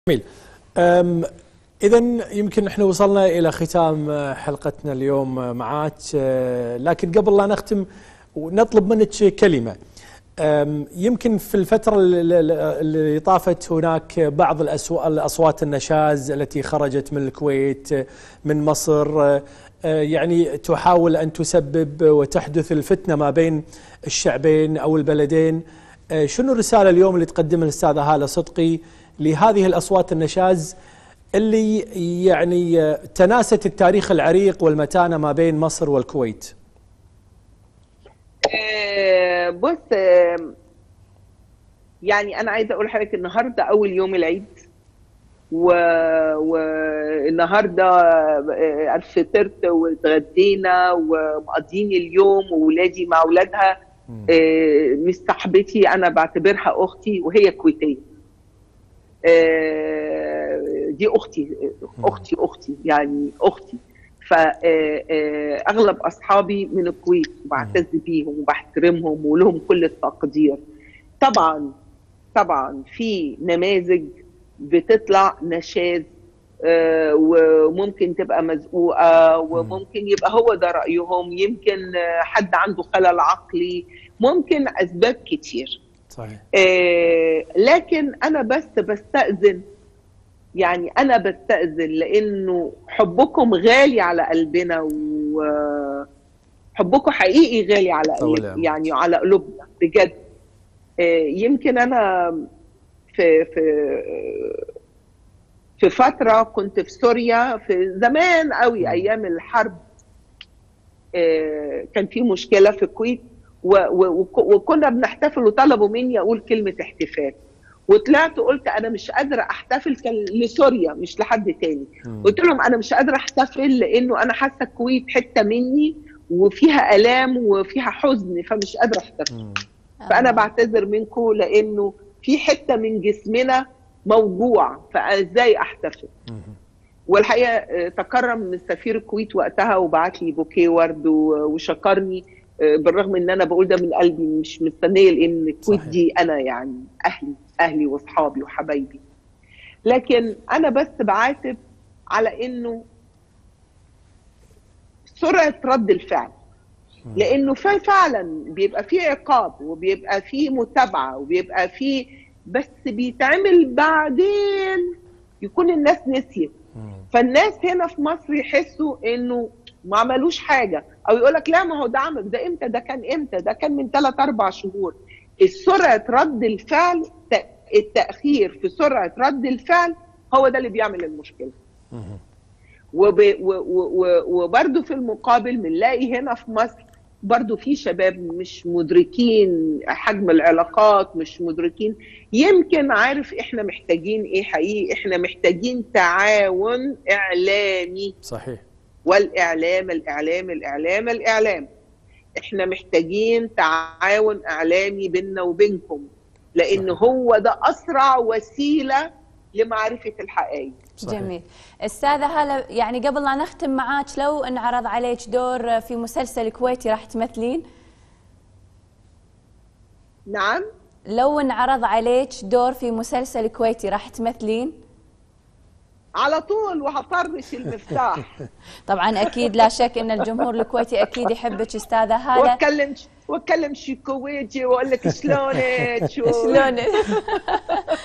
جميل إذا يمكن احنا وصلنا إلى ختام حلقتنا اليوم معك لكن قبل لا نختم نطلب منك كلمة يمكن في الفترة اللي طافت هناك بعض الأصوات النشاز التي خرجت من الكويت من مصر يعني تحاول أن تسبب وتحدث الفتنة ما بين الشعبين أو البلدين شنو الرسالة اليوم اللي تقدمها الأستاذة هالة صدقي لهذه الأصوات النشاز اللي يعني تناست التاريخ العريق والمتانة ما بين مصر والكويت بص يعني أنا عايزة أقول لحضرتك النهاردة أول يوم العيد والنهارده فطرت واتغدينا ومقضين اليوم وولادي مع اولادها مش صاحبتي انا بعتبرها اختي وهي كويتيه دي اختي اختي اختي يعني اختي فاغلب اصحابي من الكويت وبعتز بيهم وبحترمهم ولهم كل التقدير طبعا طبعا في نماذج بتطلع نشاز وممكن تبقى مزقوقه وممكن يبقى هو ده رايهم يمكن حد عنده خلل عقلي ممكن اسباب كتير صحيح آه لكن انا بس بستاذن يعني انا بستاذن لانه حبكم غالي على قلبنا وحبكم حقيقي غالي على قلبنا يعني على قلوبنا بجد آه يمكن انا في في في فتره كنت في سوريا في زمان قوي ايام الحرب آه كان في مشكله في الكويت وكنا بنحتفل وطلبوا مني اقول كلمه احتفال وطلعت قلت انا مش قادره احتفل كان لسوريا مش لحد تاني قلت لهم انا مش قادره احتفل لانه انا حاسه الكويت حته مني وفيها الام وفيها حزن فمش قادره احتفل فانا بعتذر منكم لانه في حته من جسمنا موجوع فازاي احتفل والحقيقه تكرم سفير الكويت وقتها وبعت لي بوكيه ورد وشكرني بالرغم ان انا بقول ده من قلبي مش مستنيه لان الكويت دي انا يعني اهلي اهلي واصحابي وحبايبي لكن انا بس بعاتب على انه سرعه رد الفعل لانه فعلا بيبقى في عقاب وبيبقى في متابعه وبيبقى في بس بيتعمل بعدين يكون الناس نسيت فالناس هنا في مصر يحسوا انه ما عملوش حاجه او يقول لك لا ما هو ده عمل ده امتى ده كان امتى ده كان من ثلاث اربع شهور سرعه رد الفعل التاخير في سرعه رد الفعل هو ده اللي بيعمل المشكله وبرده في المقابل بنلاقي هنا في مصر برضو في شباب مش مدركين حجم العلاقات مش مدركين يمكن عارف احنا محتاجين ايه حقيقي احنا محتاجين تعاون اعلامي صحيح والاعلام الاعلام الاعلام الاعلام احنا محتاجين تعاون اعلامي بيننا وبينكم لان هو ده اسرع وسيله لمعرفه الحقائق جميل استاذه هلا يعني قبل لا نختم معاك لو انعرض عليك دور في مسلسل كويتي راح تمثلين نعم لو انعرض عليك دور في مسلسل كويتي راح تمثلين على طول وهطرش المفتاح طبعا اكيد لا شك ان الجمهور الكويتي اكيد يحبك استاذه هاله واتكلم واتكلم شي كويتي واقول لك شلونك شلونك